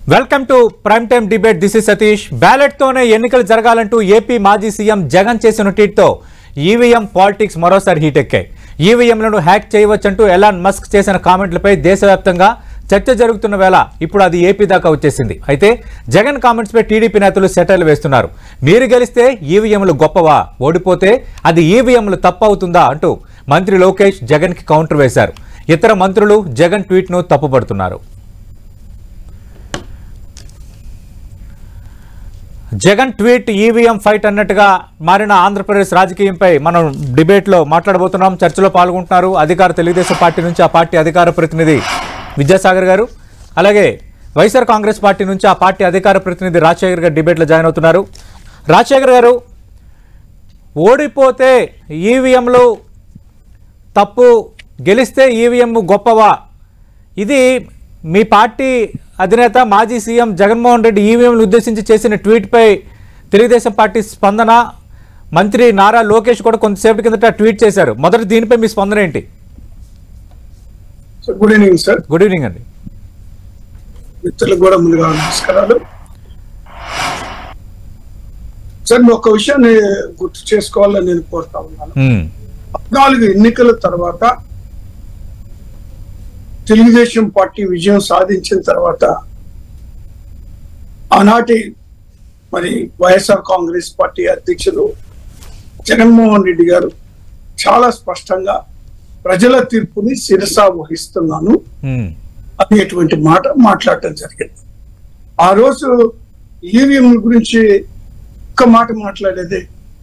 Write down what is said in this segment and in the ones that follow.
Welcome to prime time debate this is Satish ballot తోనే ఎన్నికలు జరగాలంటూ ఏపీ మాజీ సీఎం జగన్ చేసిన ట్వీట్తో ఈవీఎం పాలిటిక్స్ మరోసారి హీట్ ఎక్కాయి ఈవీఎంలను హ్యాక్ చేయవచ్చంటూ ఎలాన్ మస్క్ చేసిన కామెంట్లపై దేశవ్యాప్తంగా చర్చ జరుగుతున్న వేళ ఇప్పుడు అది ఏపీ దాకా వచ్చేసింది అయితే జగన్ కామెంట్స్పై టీడీపీ నేతలు సెటైల్ వేస్తున్నారు మీరు గెలిస్తే ఈవీఎంలు గొప్పవా ఓడిపోతే అది ఈవీఎంలు తప్పు అవుతుందా అంటూ మంత్రి లోకేష్ జగన్కి కౌంటర్ వేశారు ఇతర మంత్రులు జగన్ ట్వీట్ను తప్పుపడుతున్నారు జగన్ ట్వీట్ ఈవీఎం ఫైట్ అన్నట్టుగా మారిన ఆంధ్రప్రదేశ్ రాజకీయంపై మనం డిబేట్లో మాట్లాడబోతున్నాం చర్చలో పాల్గొంటున్నారు అధికార తెలుగుదేశం పార్టీ నుంచి ఆ పార్టీ అధికార ప్రతినిధి విద్యాసాగర్ గారు అలాగే వైఎస్ఆర్ కాంగ్రెస్ పార్టీ నుంచి ఆ పార్టీ అధికార ప్రతినిధి రాజశేఖర్ గారు డిబేట్లో జాయిన్ అవుతున్నారు రాజశేఖర్ గారు ఓడిపోతే ఈవీఎంలు తప్పు గెలిస్తే ఈవీఎం గొప్పవా ఇది మీ పార్టీ అధినేత మాజీ సీఎం జగన్మోహన్ రెడ్డి ఈవీఎంలు ఉద్దేశించి చేసిన ట్వీట్పై తెలుగుదేశం పార్టీ స్పందన మంత్రి నారా లోకేష్ కూడా కొంతసేపటి కిందట ట్వీట్ చేశారు మొదటి దీనిపై మీ స్పందన ఏంటి sir good evening sir good evening అండి మిత్రులకు కూడా ముందుగా నమస్కారాలు సార్ నేను ఒక విషయాన్ని గుర్తు చేసుకోవాలని నేను కోరుతా ఉన్నాను మ్మ్. పద్నాలుగు ఎన్నికల తర్వాత తెలుగుదేశం పార్టీ విజయం సాధించిన తర్వాత ఆనాటి మరి వైఎస్ఆర్ కాంగ్రెస్ పార్టీ అధ్యక్షులు జగన్మోహన్ రెడ్డి గారు చాలా స్పష్టంగా ప్రజల తీర్పుని శిరస వహిస్తున్నాను మ్మ్. అనేటువంటి మాట మాట్లాడటం జరిగింది ఆ రోజు ఈవీఎం గురించి ఒక్క మాట మాట్లాడేది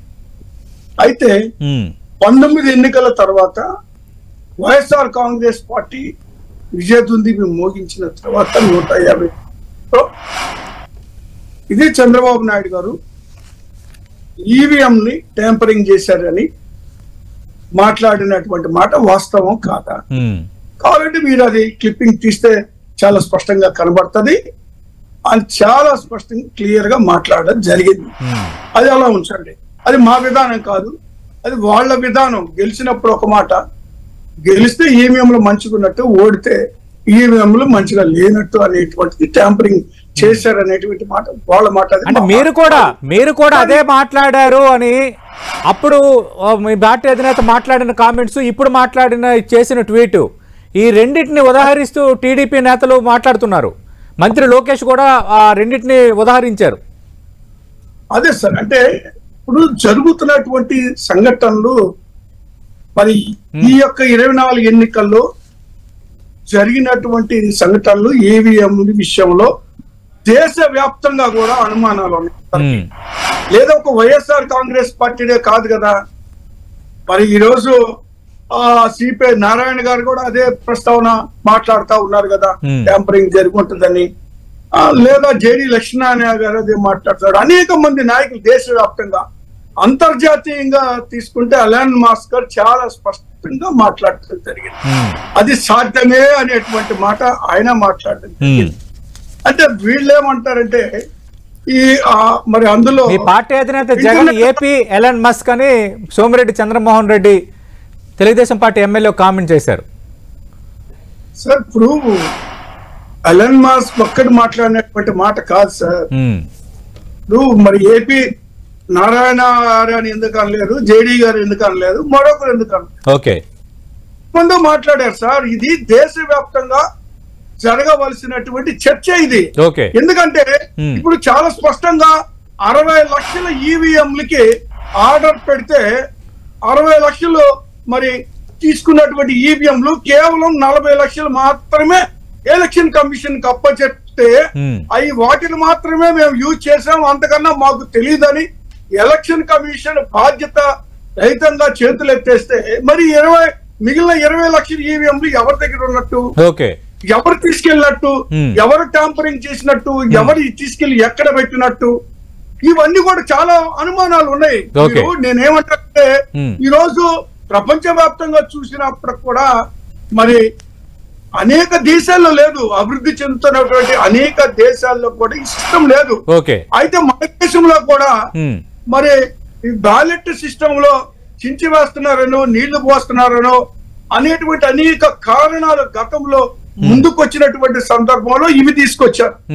అయితే మ్మ్. పంతొమ్మిది ఎన్నికల తర్వాత వైఎస్ఆర్ కాంగ్రెస్ పార్టీ విజయదుంది మోగించిన తర్వాత నూట యాభై తో ఇదే చంద్రబాబు నాయుడు గారు ఈవీఎం ని ట్యాంపరింగ్ చేశారని మాట్లాడినటువంటి మాట వాస్తవం కాదా మ్మ్. కావాలంటే మీరు అది క్లిప్పింగ్ తీస్తే చాలా స్పష్టంగా కనబడుతుంది అని చాలా స్పష్టంగా క్లియర్ గా మాట్లాడడం జరిగింది మ్మ్. అది అలా ఉంచండి అది మా విధానం కాదు అది వాళ్ళ విధానం గెలిచినప్పుడు ఒక మాట గెలిస్తే ఈవీఎంలు మంచిగున్నట్టు ఓడితే ఈవీఎంలు మంచిగా లేనట్టు అనేటువంటిది ట్యాంపరింగ్ చేశారు అనేటువంటి మాట వాళ్ళ మాట అది అంటే మా మీరు మాట కూడా కాదు. మీరు కూడా అదే మాట్లాడారు అని అప్పుడు ఆ, మీ పార్టీ అధినేత మాట్లాడిన కామెంట్స్ ఇప్పుడు మాట్లాడిన చేసిన ట్వీట్ ఈ రెండింటిని ఉదాహరిస్తూ టీడీపీ నేతలు మాట్లాడుతున్నారు మంత్రి లోకేష్ కూడా ఆ రెండింటిని ఉదాహరించారు అదే సార్ అంటే ఇప్పుడు జరుగుతున్నటువంటి సంఘటనలు మరి ఈ యొక్క ఇరవై నాలుగు ఎన్నికల్లో జరిగినటువంటి సంఘటనలు ఈవీఎం విషయంలో దేశ వ్యాప్తంగా కూడా అనుమానాలు ఉన్నాయి మ్మ్. లేదా ఒక వైఎస్ఆర్ కాంగ్రెస్ పార్టీనే కాదు కదా మరి ఈ రోజు ఆ సిపిఐ నారాయణ గారు కూడా అదే ప్రస్తావన మాట్లాడుతా ఉన్నారు కదా Hmm. ట్యాంపరింగ్ జరుగుతుందని ఆ, లేదా జేడి లక్ష్మీనారాయణ గారు అదే మాట్లాడతారు అనేక మంది నాయకులు దేశవ్యాప్తంగా అంతర్జాతీయంగా తీసుకుంటే అలాన్ మాస్కర్ చాలా స్పష్టంగా మాట్లాడటం జరిగింది మ్మ్. అది సాధ్యమే అనేటువంటి మాట ఆయన మాట్లాడడం మ్మ్. జరిగింది అంటే వీళ్ళు ఏమంటారంటే ఈ ఆ, మరి అందులో మీ పార్టీ అధినేత జగన్ ఏపీ ఎలన్ మస్క్ అని Somireddy Chandramohan Reddy Telugu Desam party MLA comment చేశారు సార్ ఇప్పుడు అలన్ మాస్ ఒక్కటి మాట్లాడినటువంటి మాట కాదు సార్ మ్మ్. ఇప్పుడు మరి ఏపీ నారాయణ గారు అని ఎందుకు అనలేదు జేడీ గారు ఎందుకు అనలేదు మరొకరు ఎందుకు అనలేదు ఓకే ముందు మాట్లాడారు సార్ ఇది దేశవ్యాప్తంగా జరగవలసినటువంటి చర్చ ఇది ఓకే ఎందుకంటే Hmm. ఇప్పుడు చాలా స్పష్టంగా అరవై లక్షల ఈవీఎంలకి ఆర్డర్ పెడితే అరవై లక్షలు మరి తీసుకున్నటువంటి ఈవీఎంలు కేవలం నలభై లక్షలు మాత్రమే ఎలక్షన్ కమిషన్ కి అప్పచెప్తే Hmm. అవి వాటిని మాత్రమే మేము యూజ్ చేసాం అంతకన్నా మాకు తెలియదని ఎలక్షన్ కమిషన్ బాధ్యత రహితంగా చేతులు ఎత్తేస్తే మరి ఇరవై మిగిలిన ఇరవై లక్షల ఈవీఎంలు ఎవరి దగ్గర ఉన్నట్టు ఓకే ఎవరు తీసుకెళ్ళినట్టు Hmm. ఎవరు ట్యాంపరింగ్ చేసినట్టు ఎవరు తీసుకెళ్లి ఎక్కడ పెట్టినట్టు ఇవన్నీ కూడా చాలా అనుమానాలు ఉన్నాయి Okay. మీరు నేనేమంటే Hmm. ఈ రోజు ప్రపంచ వ్యాప్తంగా చూసినప్పుడు కూడా మరి అనేక దేశాల్లో లేదు అభివృద్ధి చెందుతున్నటువంటి అనేక దేశాల్లో కూడా ఈ సిస్టమ్ లేదు ఓకే అయితే మన దేశంలో కూడా మ్మ్. మరి ఈ బ్యాలెట్ సిస్టమ్ లో చించి వేస్తున్నారనో నీళ్లు పోస్తున్నారనో అనేటువంటి అనేక కారణాలు గతంలో ముందుకు వచ్చినటువంటి సందర్భంలో ఇవి తీసుకొచ్చారు మ్మ్.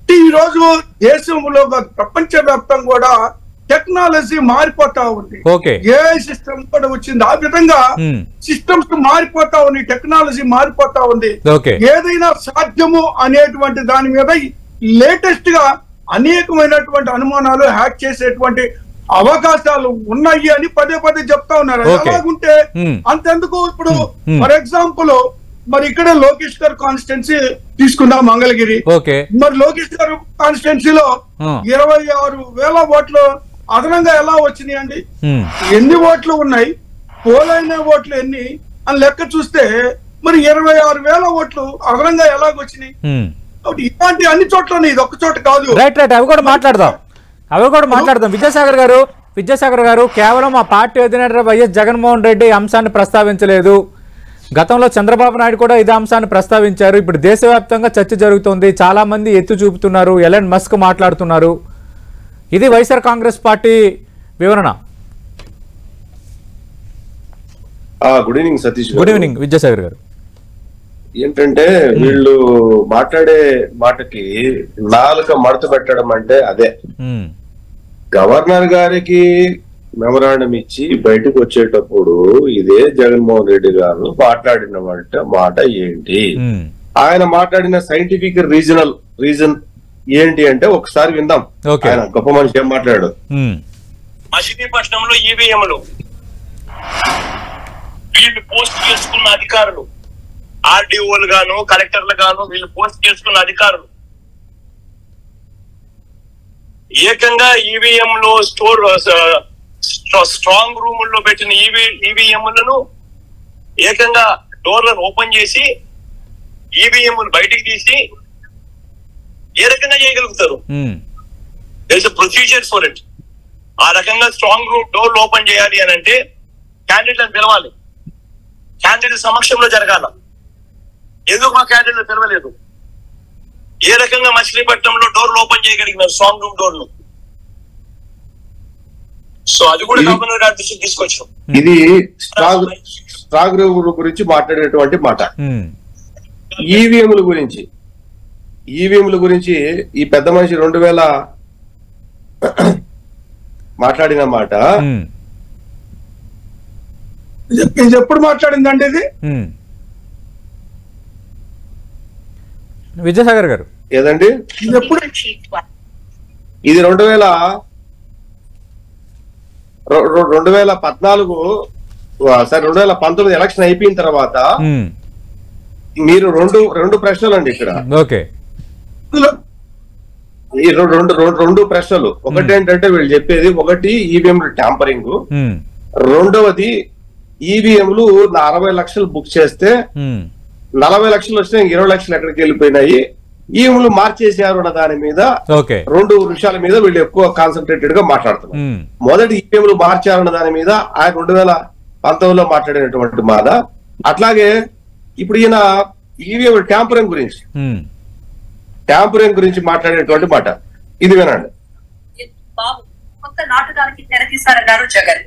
ఈ రోజు దేశంలో కాదు, ప్రపంచ వ్యాప్తంగా కూడా టెక్నాలజీ మారిపోతా ఉంది ఓకే. ఏ సిస్టమ్ కూడా వచ్చింది ఆ విధంగా Hmm. సిస్టమ్స్ మారిపోతా ఉంది టెక్నాలజీ మారిపోతా ఉంది ఓకే. ఏదైనా సాధ్యము అనేటువంటి దాని మీద లేటెస్ట్ గా అనేకమైనటువంటి అనుమానాలు హ్యాక్ చేసేటువంటి అవకాశాలు ఉన్నాయి అని పదే పదే చెప్తా ఉన్నారు అది ఓకే. అలాగుంటే Hmm. అంతెందుకు ఇప్పుడు Hmm. ఫర్ ఎగ్జాంపుల్ మరి ఇక్కడ లోకేష్ గారు కాన్స్టిట్యున్సీ తీసుకుందాం మంగళగిరి ఓకే మరి లోకేష్ గారు కాన్స్టిట్యున్సీలో Hmm. ఇరవై ఆరు వేల ఓట్లు అదనంగా ఎలా వచ్చినాయి అండి ఉమ్, ఎన్ని ఓట్లు ఉన్నాయి పోలైన ఓట్లు ఎన్ని అని లెక్క చూస్తే మరి ఇరవై ఆరు వేల ఓట్లు అదనంగా ఎలాగొచ్చినాయి ఉమ్. కాబట్టి ఇలాంటి అన్ని చోట్ల ఇది ఒక్క చోట కాదు రైట్ రైట్ అవి కూడా మాట్లాడదాం అవి కూడా మాట్లాడదాం విద్యాసాగర్ గారు విద్యాసాగర్ గారు కేవలం ఆ పార్టీ అధినేత వైఎస్ జగన్మోహన్ రెడ్డి ఈ అంశాన్ని ప్రస్తావించలేదు గతంలో చంద్రబాబు నాయుడు కూడా ఇదే అంశాన్ని ప్రస్తావించారు ఇప్పుడు దేశవ్యాప్తంగా చర్చ జరుగుతోంది చాలా మంది ఎత్తు చూపుతున్నారు ఎలన్ మస్క్ మాట్లాడుతున్నారు ఇది వైఎస్ఆర్ కాంగ్రెస్ పార్టీ వివరణ ఆ గుడ్ ఈవినింగ్ సతీష్ గారు. గుడ్ ఈవినింగ్ విద్యాసాగర్ గారు ఏంటంటే వీళ్ళు మాట్లాడే మాటకి నాలుక మడత పెట్టడం అంటే అదే ఉమ్, గవర్నర్ గారికి మెమరాండం ఇచ్చి బయటకు వచ్చేటప్పుడు ఇదే జగన్మోహన్ రెడ్డి గారు మాట్లాడిన మాట మాట ఏంటి ఉమ్, ఆయన మాట్లాడిన సైంటిఫిక్ రీజనల్ రీజన్ ఏంటి అంటే ఒకసారి విందాం Okay. ఆయన గొప్ప మనిషి ఏం మాట్లాడాడు ఉమ్, మచిలీపట్నంలో ఈవీఎంలు వీళ్ళు పోస్ట్ చేసుకున్న అధికారులు ఆర్డీఓలు గాను కలెక్టర్లు గాను వీళ్ళు పోస్ట్ చేసుకున్న అధికారులు ఏకంగా ఈవీఎం లో స్టోర్ స్ట్రాంగ్ రూముల్లో పెట్టిన ఈవీ ఈవీఎంలను ఏకంగా డోర్లను ఓపెన్ చేసి ఈవీఎంలు బయటికి తీసి ఏ రకంగా చేయగలుగుతారు um, there procedure for it ఆ రకంగా స్ట్రాంగ్ రూమ్ డోర్ ఓపెన్ చేయాలి అని అంటే క్యాండిడేట్లను పిలవాలి క్యాండిడేట్ సమక్షంలో జరగాల ఎందుకు మా క్యాండిడేట్ పిలవలేదు ఏ రకంగా మచిలీపట్నంలో డోర్లు ఓపెన్ చేయగలిగినారు స్ట్రాంగ్ రూమ్ డోర్లు సో అది కూడా ఇది- గవర్నర్ గారి దృష్టికి తీసుకొచ్చాం ఇది స్ట్రాంగ్ స్ట్రాంగ్ రూమ్ గురించి మాట్లాడేటువంటి మాట ఉమ్, ఈవీఎంల గురించి ఈవీఎంల గురించి ఈ పెద్ద మనిషి రెండు వేల మాట్లాడిన మాట ఉమ్, ఇది- ఇది ఎప్పుడు మాట్లాడిందండి ఇది ఉమ్. విద్యాసాగర్ గారు ఏదండి ఇది ఎప్పుడు ఇది రెండు వేల రొ- రొ- రెండు వేల పద్నాలుగు సరే రెండు వేల పంతొమ్మిది ఎలక్షన్ అయిపోయిన తర్వాత ఉమ్, మీరు రెండు రెండు ప్రశ్నలు అండి ఇక్కడ ఓకే ఇందులో ఈ రెండు రెండు రెండు- రెండు ప్రశ్నలు ఒకటి ఏంటంటే వీళ్ళు చెప్పేది ఒకటి ఈవీఎం ట్యాంపరింగ్ ఉమ్, రెండవది ఈవీఎంలు అరవై లక్షలు బుక్ చేస్తే ఉమ్, నలభై లక్షలు వస్తే ఇంక ఇరవై లక్షలు ఎక్కడికి వెళ్ళిపోయినాయి ఈవీఎంలు మార్చేశారు అన్న దాని మీద ఓకే రెండు విషయాల మీద వీళ్ళు ఎక్కువ కాన్సన్ట్రేటెడ్ గా మాట్లాడుతున్నారు ఉమ్, మొదటి ఈవీఎంలు మార్చారన్న దాని మీద ఆయన రెండు వేల పంతొమ్మిదిలో మాట్లాడినటువంటి మాట అట్లాగే ఇప్పుడు ఈయన ఈవీఎం ట్యాంపరింగ్ గురించి ఉమ్, ట్యాంపరింగ్ గురించి మాట్లాడేటువంటి మాట ఇది వినండి బాబు కొత్త నాటకానికి తెరతీశారన్నారు జగన్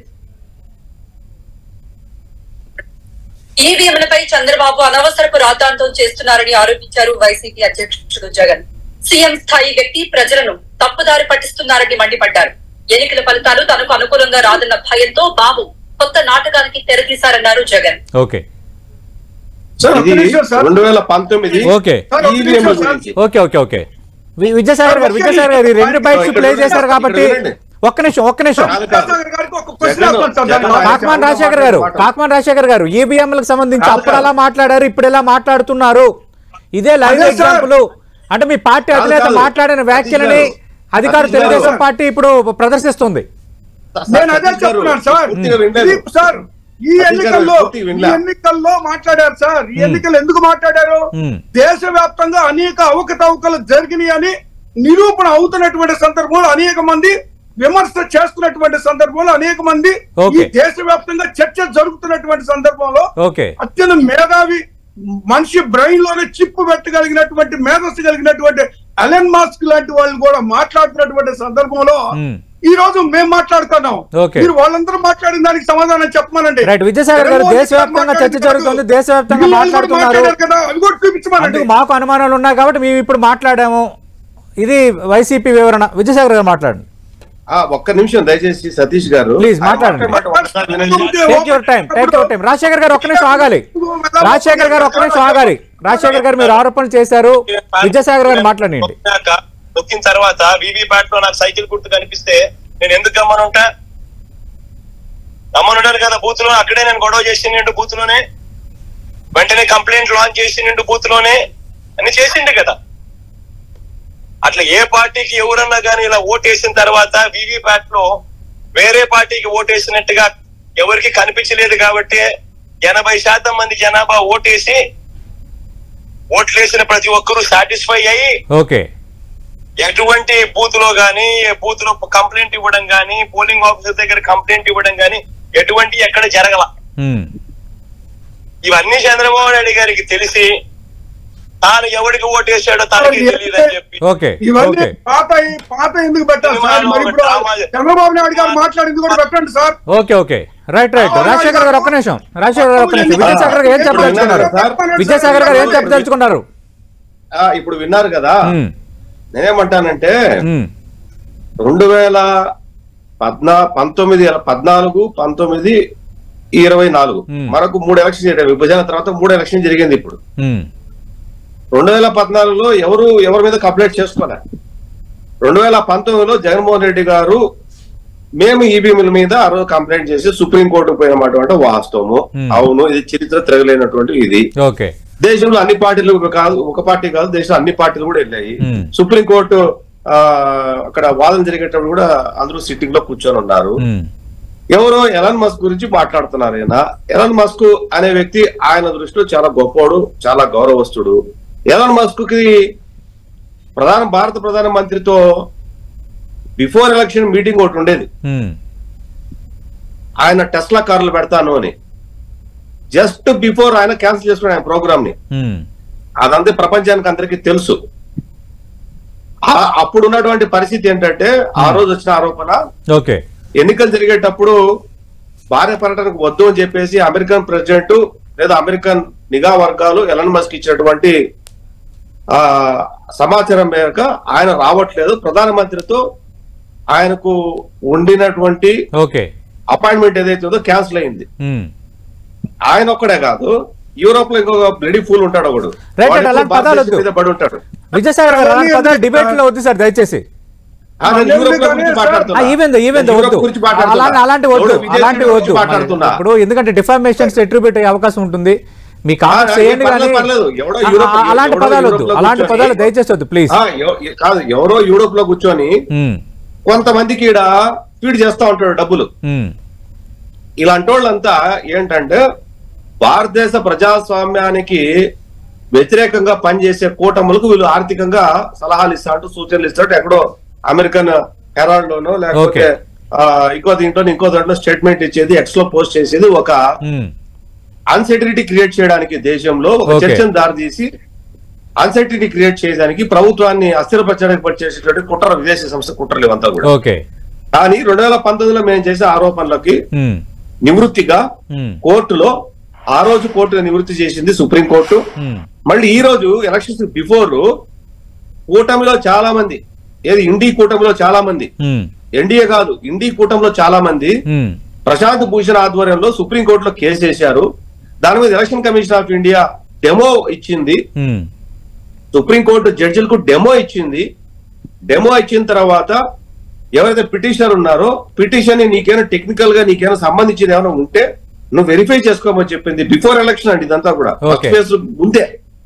ఈవీఎంలపై చంద్రబాబు అనవసరపు రాద్ధాంతం చేస్తున్నారని ఆరోపించారు వైసీపీ అధ్యక్షుడు జగన్ సీఎం స్థాయి వ్యక్తి ప్రజలను తప్పుదారి పట్టిస్తున్నారని మండిపడ్డారు ఎన్నికల ఫలితాలు తనకు అనుకూలంగా రాదన్న భయంతో బాబు కొత్త నాటకానికి తెరతీశారన్నారు జగన్ ఓకే సార్ ఒక్క ఇది నిమిషం సార్ రెండు వేల పంతొమ్మిది ఓకే సార్, ఒక్క ఈవీఎం నిమిషం సార్. గురించి ఓకే ఓకే ఓకే వి- విద్యాసాగర్ గారు విద్యాసాగర్ గారు ఈ రెండు బైట్స్ ప్లే చేశారు కాబట్టి ఒక్క నిమిషం ఒక్క నిమిషం కాదు, కాదు. విద్యాసాగర్ గారికి ఒక క్వశ్చన్ జగన్- వేస్తాను సార్ జగన్ దాన్ని కాకమాన్ రాజశేఖర్ గారు కాకమాన్ రాజశేఖర్ గారు ఈవీఎంలకు సంబంధించి కాదు, అప్పుడు కాదు. ఎలా మాట్లాడారు ఇప్పుడు ఎలా మాట్లాడుతున్నారు ఇదే లైవ్ అదే సార్. ఎగ్జాంపుల్ అంటే మీ పార్టీ కాదు, అధినేత కాదు. మాట్లాడిన వ్యాఖ్యలని సతీష్ గారు. అధికార సతీష్ గారు. తెలుగుదేశం పార్టీ ఇప్పుడు ప్రదర్శిస్తుంది నేను అదే సతీష్ గారు, చెప్తున్నాను సార్ పూర్తిగా వినలేదు. ఇది సార్ ఈ సతీష్ గారు ఎన్నికల్లో పూర్తిగా ఈ వినలే. ఎన్నికల్లో మాట్లాడారు సార్ ఈ ఎన్నికలు ఎందుకు మాట్లాడారు మ్మ్. దేశవ్యాప్తంగా అనేక అవకతవకలు జరిగినాయి అని నిరూపణ అవుతున్నటువంటి సందర్భంలో అనేక మంది విమర్శ చేస్తున్నటువంటి సందర్భంలో అనేక మంది ఈ ఓకే. దేశవ్యాప్తంగా చర్చ జరుగుతున్నటువంటి సందర్భంలో ఓకే అత్యంత మేధావి మనిషి బ్రెయిన్ లోనే చిప్పు పెట్టగలిగినటువంటి మేధస్సు కలిగినటువంటి అలెన్ మాస్క్ లాంటి వాళ్ళు కూడా మాట్లాడుతున్నటువంటి సందర్భంలో మ్మ్. ఈ రోజు మేము మాట్లాడుతున్నాం ఓకే. మీరు వాళ్ళందరూ మాట్లాడిన దానికి సమాధానం చెప్పమనండి రైట్ విద్యాసాగర్ గారు జగన్మోహన్ రెడ్డి దేశవ్యాప్తంగా చర్చ మాట్లాడింది జరుగుతుంది కాదు. దేశవ్యాప్తంగా వీళ్ళు కూడా మాట్లాడుతున్నారు మాట్లాడారు కదా అవి కూడా చూపించమనండి అందుకు మాకు అనుమానాలు ఉన్నాయి కాబట్టి మేము ఇప్పుడు మాట్లాడాము ఇది వైసీపీ వివరణ విజయసాగర్ గారు మాట్లాడండి ఆ, ఒక్క నిమిషం దయచేసి సతీష్ గారు Please, మాట్లాడండి. ఆయన మాట్లాడే మాట ఒక్కసారి వినండి. Take your time take your time Rajasekhar గారు ఒక్క నిమిషం ఆగాలి రాజశేఖర్ గారు ఒక్క నిమిషం ఆగాలి రాజశేఖర్ గారు మీరు ఆరోపణలు చేశారు విద్యాసాగర్ గారు మాట్లాడండి నొక్కినాక, నొక్కిన తర్వాత వివి ప్యాట్ లో నాకు సైకిల్ గుర్తు కనిపిస్తే నేను ఎందుకు గమ్మనుంటా గమ్మనుంటాను కదా బూత్ లో అక్కడే నేను గొడవ చేసిండు బూత్ లోనే వెంటనే కంప్లైంట్ లాంచ్ చేసిండు బూత్ లోనే అని చేసిండు కదా అట్లా ఏ పార్టీకి ఎవరన్నా కానీ ఇలా ఓటేసిన తర్వాత వివి ప్యాట్ లో వేరే పార్టీకి ఓటేసినట్టుగా ఎవరికి కనిపించలేదు కాబట్టి ఎనభై శాతం మంది జనాభా ఓటేసి ఓట్లేసిన ప్రతి ఒక్కరూ సాటిస్ఫై అయ్యి ఓకే ఎటువంటి బూత్ లో గానీ బూత్ లో కంప్లైంట్ ఇవ్వడం గానీ పోలింగ్ ఆఫీసర్ దగ్గర కంప్లైంట్ ఇవ్వడం గానీ ఎటువంటి ఎక్కడ జరగల ఉమ్, ఇవన్నీ చంద్రబాబు నాయుడు గారికి తెలిసి తాను ఎవరికి ఓటేసాడో తనకి తెలియదు అని చెప్పి ఓకే ఇవన్నీ ఓకే పాత పాత ఎందుకు పెట్టాలి సార్ మరి ఇప్పుడు చంద్రబాబు నాయుడు గారు మాట్లాడింది కూడా పెట్టండి sir okay okay right right Rajasekhar గారు ఒక్క నిమిషం రాజశేఖర్ గారు ఒక్క నిమిషం విజయసాగర్ గారు ఏం చెప్పదలుచుకున్నారు విజయసాగర్ గారు ఏం చెప్పదలుచుకున్నారు ఆ, ఇప్పుడు విన్నారు కదా ఉమ్, నేనేమంటానంటే ఉమ్, రెండు వేల పద్నా పంతొమ్మిది పద్నాలుగు పంతొమ్మిది ఇరవై నాలుగు Hmm. మనకు మూడు ఎలక్షన్ జరిగాయి విభజన తర్వాత మూడు ఎలక్షన్ జరిగింది ఇప్పుడు ఉమ్, రెండు వేల పద్నాలుగులో ఎవరు ఎవరి మీద కంప్లైంట్ చేసుకోలే రెండు వేల పంతొమ్మిదిలో జగన్మోహన్ రెడ్డి గారు మేము ఈవీఎంల మీద ఆ రోజు కంప్లైంట్ చేసి సుప్రీం కోర్టుకు పోయినటువంటి వాస్తవము Hmm. అవును ఇది చరిత్ర తిరగలేనటువంటి ఇది ఓకే దేశంలో అన్ని పార్టీలు కాదు ఒక పార్టీ కాదు దేశంలో అన్ని పార్టీలు కూడా వెళ్ళాయి Hmm. సుప్రీం కోర్టు ఆ, అక్కడ వాదన జరిగేటప్పుడు కూడా అందరూ సిట్టింగ్ లో కూర్చొని ఉన్నారు ఉమ్, ఎవరో ఎలన్ మస్క్ గురించి మాట్లాడుతున్నారు ఆయన ఎలన్ మస్క్ అనే వ్యక్తి ఆయన దృష్టిలో చాలా గొప్పోడు చాలా గౌరవస్తుడు ఎలన్ మస్క్ కి ప్రధాన భారత ప్రధాన మంత్రితో బిఫోర్ ఎలక్షన్ మీటింగ్ ఒకటి ఉండేది ఉమ్, ఆయన టెస్లా కార్లు పెడతాను అని జస్ట్ బిఫోర్ ఆయన క్యాన్సిల్ చేసుకున్నాడు ఆయన ప్రోగ్రామ్ ని ఉమ్, అదంతా ప్రపంచానికి అందరికీ తెలుసు ఆ- అప్పుడు ఉన్నటువంటి పరిస్థితి ఏంటంటే ఆ రోజు వచ్చిన ఆరోపణ ఓకే ఎన్నికలు జరిగేటప్పుడు భార్య పర్యటనకు వద్దు అని చెప్పేసి అమెరికన్ ప్రెసిడెంట్ లేదా అమెరికన్ నిఘా వర్గాలు ఎలన్ మస్క్ ఇచ్చినటువంటి ఆ సమాచారం మేరకు ఆయన రావట్లేదు ప్రధానమంత్రితో ఆయనకు ఉండినటువంటి ఓకే అపాయింట్మెంట్ ఏదైతే ఉందో క్యాన్సిల్ అయింది ఉమ్. ఆయన ఒక్కడే కాదు యూరోప్ లో ఇంకొక బ్లడీ ఫూల్ ఉంటాడు ఒకడు రైట్, వాడు అలాంటి భారతదేశం పదాలు వద్దు. మీద పడి ఉంటాడు విజయసాగర్ గారు అలాంటి పదాలు డిబేట్ లో వద్దు సార్ దయచేసి ఆ, నేను యూరోప్ గురించి మాట్లాడుతున్నా. ఈవెందో ఈవెందో నేను వద్దు యూరోప్ గురించి మాట్లాడుతున్నా. అలాంటి అలాంటి వద్దు ఎవడో విదేశీ అలాంటి గురించి వద్దు మాట్లాడుతున్నా ఇప్పుడు ఎందుకంటే డిఫార్మేషన్స్ ఎట్రిబ్యూట్ అయ్యే అవకాశం ఉంటుంది మీ కామెంట్స్ ఆ, చేయండి పర్లేదు, కానీ పర్లేదు. ఎవడో ఆ, యూరోప్- ఆ, అలాంటి ఎవడో పదాలు యూరోప్ వద్దు లో అలాంటి కూర్చొని- పదాలు దయచేసి వద్దు ప్లీజ్ ఆ, ఎవ- కాదు ఎవరో యూరోప్ లో కూర్చొని కొంతమందికి ఈడ ఫీడ్ చేస్తా ఉంటాడు డబ్బులు ఇలాంటి వాళ్ళంతా ఏంటంటే భారతదేశ ప్రజాస్వామ్యానికి వ్యతిరేకంగా పనిచేసే కూటములకు వీళ్ళు ఆర్థికంగా సలహాలు ఇస్తాంటూ సూచనలు ఇస్తాడు ఎక్కడో అమెరికన్ హెరాల్డ్ లోనో లేకపోతే Okay. ఆ, ఇంకో దీంట్లో ఇంకో దాంట్లో స్టేట్మెంట్ ఇచ్చేది ఎక్స్ లో పోస్ట్ చేసేది ఒక అన్సెక్యూరిటీ క్రియేట్ చేయడానికి దేశంలో ఒక Okay. చర్చను దారితీసి అన్సెక్యూరిటీ క్రియేట్ చేయడానికి ప్రభుత్వాన్ని అస్థిరపరచడానికి పనిచేసేటువంటి కుట్ర విదేశీ సంస్థ కుట్రలు ఇవంతా కూడా ఓకే కానీ రెండు వేల పంతొమ్మిదిలో మేము చేసే ఆరోపణలకి నివృత్తిగా కోర్టులో ఆ రోజు కోర్టు నివృత్తి చేసింది సుప్రీం కోర్టు మళ్ళీ ఈ రోజు ఎలక్షన్స్ బిఫోర్ కూటమిలో చాలా మంది ఏది ఇండి కూటమిలో చాలా మంది ఎన్డీఏ కాదు ఇండి కూటమిలో చాలా మంది ప్రశాంత్ భూషణ్ ఆధ్వర్యంలో సుప్రీం కోర్టులో కేసు వేశారు దాని మీద election commission of India demo ఇచ్చింది సుప్రీం కోర్టు జడ్జిలకు డెమో ఇచ్చింది డెమో ఇచ్చిన తర్వాత ఎవరైతే పిటిషనర్ ఉన్నారో పిటిషన్ నీకేమైనా టెక్నికల్ గా నీకేమైనా సంబంధించింది ఏమైనా ఉంటే నువ్వు వెరిఫై చేసుకోమని చెప్పింది బిఫోర్ ఎలక్షన్ అండి ఇదంతా కూడా Okay. ఫస్ట్ ఫేజ్ ముందే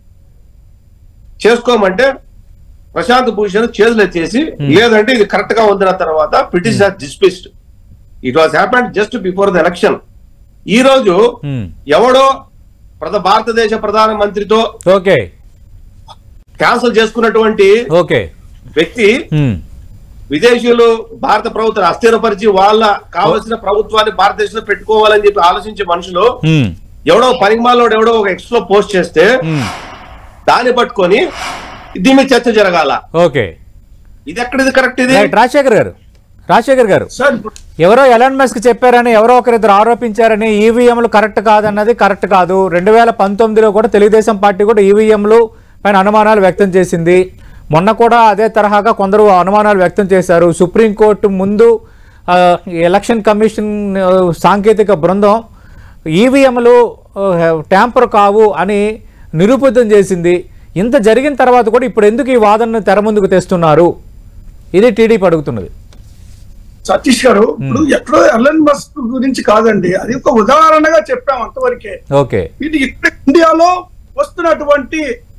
చేసుకోమంటే ప్రశాంత్ భూషణ్ చేతులు ఎత్తేసి లేదంటే ఇది కరెక్ట్ గా ఉందిన తర్వాత petition dismissed it was happened just before the election ఈ రోజు ఎవడో ప్రధ భారతదేశ ప్రధాన మంత్రితో ఓకే క్యాన్సిల్ చేసుకున్నటువంటి ఓకే వ్యక్తి విదేశీయులు భారత ప్రభుత్వం అస్థిరపరిచి వాళ్ళ కావలసిన ప్రభుత్వాన్ని భారతదేశంలో పెట్టుకోవాలని చెప్పి ఆలోచించే మనుషులు ఎవడో పరిమాణంలో ఎవడో ఒక ఎక్స్ లో పోస్ట్ చేస్తే దాన్ని పట్టుకొని దీని మీద చర్చ జరగాల ఓకే ఇది ఎక్కడిది కరెక్ట్ ఇది రైట్ రాజశేఖర్ గారు రాజశేఖర్ గారు సార్ ఇప్పుడు ఎవరో ఎలాన్ మస్క్ చెప్పారని ఎవరో ఒకరిద్దరు ఆరోపించారని ఈవీఎంలు కరెక్ట్ కాదన్నది కరెక్ట్ కాదు రెండు వేల పంతొమ్మిదిలో కూడా తెలుగుదేశం పార్టీ కూడా ఈవీఎంలు పైన అనుమానాలు వ్యక్తం చేసింది మొన్న కూడా అదే తరహాగా కొందరు అనుమానాలు వ్యక్తం చేశారు సుప్రీంకోర్టు ముందు ఆ, ఈ ఎలక్షన్ కమిషన్ ఆ, సాంకేతిక బృందం ఈవీఎంలు ట్యాంపర్ కావు అని నిరూపితం చేసింది ఇంత జరిగిన తర్వాత కూడా ఇప్పుడు ఎందుకు ఈ వాదనను తెర ముందుకు తెస్తున్నారు ఇది టీడీపీ అడుగుతున్నది సతీష్ గారు ఇప్పుడు ఎక్కడో ఎలన్ మస్క్ గురించి కాదండి అది ఒక ఉదాహరణగా చెప్పాం అంతవరకే ఓకే ఇది ఇక్కడ ఇండియాలో వస్తున్నటువంటి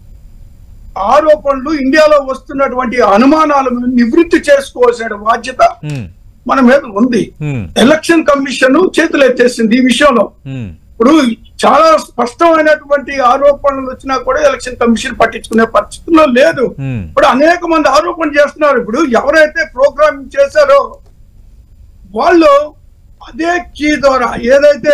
ఆరోపణలు ఇండియాలో వస్తున్నటువంటి అనుమానాలను నివృత్తి చేసుకోవాల్సిన బాధ్యత ఉమ్, మన మీద ఉంది ఉమ్, ఎలక్షన్ కమిషన్ చేతులు ఎత్తేసింది ఈ విషయంలో ఉమ్, ఇప్పుడు చాలా స్పష్టమైనటువంటి ఆరోపణలు వచ్చినా కూడా ఎలక్షన్ కమిషన్ పట్టించుకునే పరిస్థితుల్లో లేదు ఉమ్, ఇప్పుడు అనేక మంది ఆరోపణ చేస్తున్నారు ఇప్పుడు ఎవరైతే ప్రోగ్రామింగ్ చేశారో వాళ్ళు అదే కీ ద్వారా ఏదైతే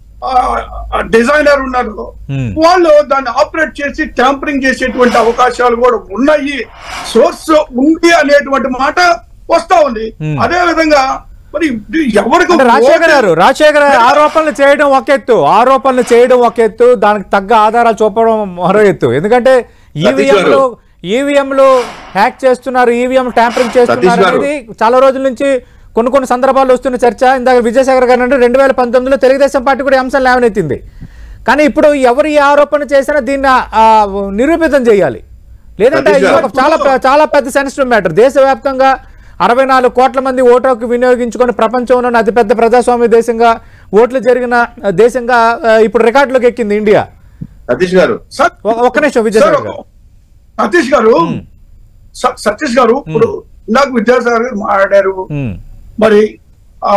డిజైనర్ ఉన్నారో Hmm. వాళ్ళు దాన్ని ఆపరేట్ చేసి ట్యాంపరింగ్ చేసేటువంటి అవకాశాలు కూడా ఉన్నాయి సోర్స్ ఉంది అనేటువంటి మాట వస్తా ఉంది Hmm. అదే విధంగా మరి ఎవరికి అంటే రాజశేఖర్ గారు ఓటు- రాజశేఖర్ గారు ఆరోపణలు చేయడం ఒక ఎత్తు ఆరోపణలు చేయడం ఒక ఎత్తు దానికి తగ్గ ఆధారాలు చూపడం మరో ఎత్తు ఎందుకంటే ఈవీఎంలు ఈవీఎంలు హ్యాక్ చేస్తున్నారు ఈవీఎం ట్యాంపరింగ్ చేస్తున్నారు సతీష్ గారు. అనేది చాలా రోజుల నుంచి కొన్ని కొన్ని సందర్భాల్లో వస్తున్న చర్చ ఇందాక విజయసాగర్ గారు అంటే రెండు వేల పంతొమ్మిదిలో తెలుగుదేశం పార్టీ కూడా ఈ అంశం లేవనెత్తింది కానీ ఇప్పుడు ఎవరు ఈ ఆరోపణ చేసినా దీన్ని ఆ, నిరూపితం చేయాలి లేదంటే సతీష్ ఇది గారు. ఒక చాలా పె- చాలా పెద్ద సెన్సిటివ్ మ్యాటర్ దేశవ్యాప్తంగా అరవై నాలుగు కోట్ల మంది ఓటు హక్కు వినియోగించుకొని ప్రపంచంలోని అతిపెద్ద ప్రజాస్వామ్య దేశంగా ఓట్లు జరిగిన ఆ, దేశంగా ఆ, ఇప్పుడు రికార్డులోకి ఎక్కింది ఇండియా సతీష్ గారు సార్ ఒ- ఒక్క నిమిషం సార్, విజయసాగర్ గారు సతీష్ గారు స- సతీష్ గారు ఇప్పుడు ఇందాక విద్యాసాగర్ గారు మాట్లాడారు ఉమ్, మరి ఆ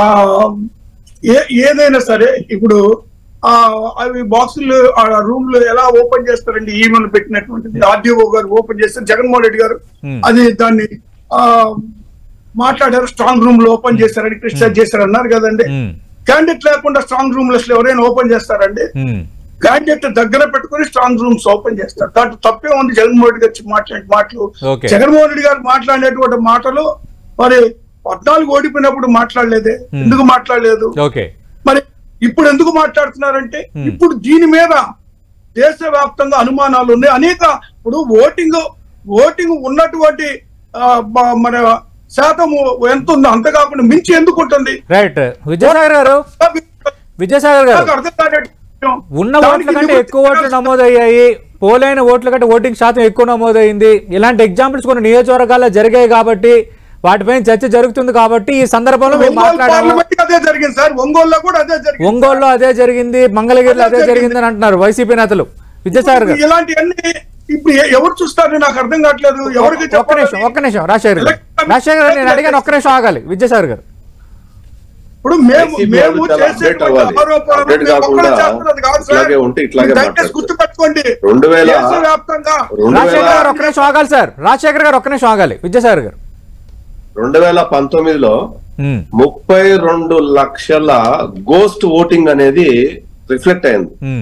ఏ ఏదైనా సరే ఇప్పుడు ఆ అవి బాక్సులు ఆ రూమ్ లో ఎలా ఓపెన్ చేస్తారండి ఈమెయిల్ పెట్టినటువంటిది ఆర్డీఓ గారు ఓపెన్ చేస్తారు జగన్మోహన్ రెడ్డి గారు Hmm. అది దాన్ని ఆ మాట్లాడారు స్ట్రాంగ్ రూమ్ లో ఓపెన్ చేస్తారని క్రిటిసైజ్ చేశారు అన్నారు కదండి ఉమ్, క్యాండిడేట్ లేకుండా స్ట్రాంగ్ రూమ్ లో ఎవరైనా ఓపెన్ చేస్తారండి ఉమ్, క్యాండిడేట్ దగ్గర పెట్టుకుని స్ట్రాంగ్ రూమ్స్ ఓపెన్ చేస్తారు దాంట్లో తప్పే ఉంది జగన్మోహన్ రెడ్డి గారు మాట్లాడే మాటలు Okay. జగన్మోహన్ రెడ్డి గారు మాట్లాడినటువంటి మాటలు మరి పద్నాలుగు ఓడిపోయినప్పుడు మాట్లాడలేదే Hmm. ఎందుకు మాట్లాడలేదు ఓకే మరి ఇప్పుడు ఎందుకు మాట్లాడుతున్నారంటే Hmm. ఇప్పుడు దీని మీద దేశవ్యాప్తంగా అనుమానాలు ఉన్నాయి అనేక ఇప్పుడు ఓటింగ్ ఓటింగ్ ఉన్నటువంటి ఆ, బ- మన శాతము ఎంత ఉందో అంత కాకుండా మించి ఎందుకు ఉంటుంది రైట్ విజయసాగర్ గారు విజయసాగర్ గారు నాకు అర్థం కానట్టు ఉన్న ఓట్ల కంటే ఎక్కువ ఓట్లు నమోదయ్యాయి పోలైన ఓట్ల కంటే ఓటింగ్ శాతం ఎక్కువ నమోదైంది ఇలాంటి ఎగ్జాంపుల్స్ కొన్ని నియోజకవర్గాల్లో జరిగాయి కాబట్టి వాటిపైన చర్చ జరుగుతుంది కాబట్టి ఈ సందర్భంలో మేము ఒంగోలు మాట్లాడాము పార్లమెంట్ అదే జరిగింది సార్ ఒంగోలులో కూడా అదే జరిగింది ఒంగోలులో అదే జరిగింది మంగళగిరిలో అదే అదే జరిగింది అని అంటున్నారు వైసీపీ నేతలు విజయసాగర్ గారు ఇలాంటివన్నీ ఇప్పుడు ఎ- ఎవరు చూస్తారు నాకు అర్థం కావట్లేదు ఎవరికి ఒక్క చెప్పాలి నిమిషం ఒక్క నిమిషం రాజశేఖర్ గారు రాజశేఖర్ గారు నేను అడిగాను ఒక్క నిమిషం ఆగాలి విజయసాగర్ గారు ఇప్పుడు మేము ICP మేము వాళ్ళు చాలా చేసేటువంటి update అవ్వాలి. ఆరోపణలు Update మేము ఒక్కడే కాకుండా చేస్తున్నది కాదు సార్. ఇట్లాగే ఉంటే ఇట్లాగే మీరు దయచేసి మాట్లాడతారు. గుర్తుపెట్టుకోండి రెండు వేల దేశవ్యాప్తంగా రెండు రాజశేఖర్ వేల గారు ఒక్క నిమిషం ఆగాలి సార్ రాజశేఖర్ గారు ఒక్క నిమిషం ఆగాలి విజయసాగర్ గారు రెండు వేల పంతొమ్మిదిలో ఉమ్, ముప్పై రెండు లక్షల గోస్ట్ ఓటింగ్ అనేది రిఫ్లెక్ట్ అయింది um,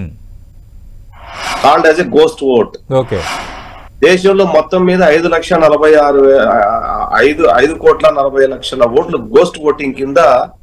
called as a ghost vote okay దేశంలో మొత్తం మీద ఐదు లక్షల నలభై ఆరు వే- ఆ, ఐదు ఐదు కోట్ల నలభై లక్షల ఓట్లు గోస్ట్ ఓటింగ్ కింద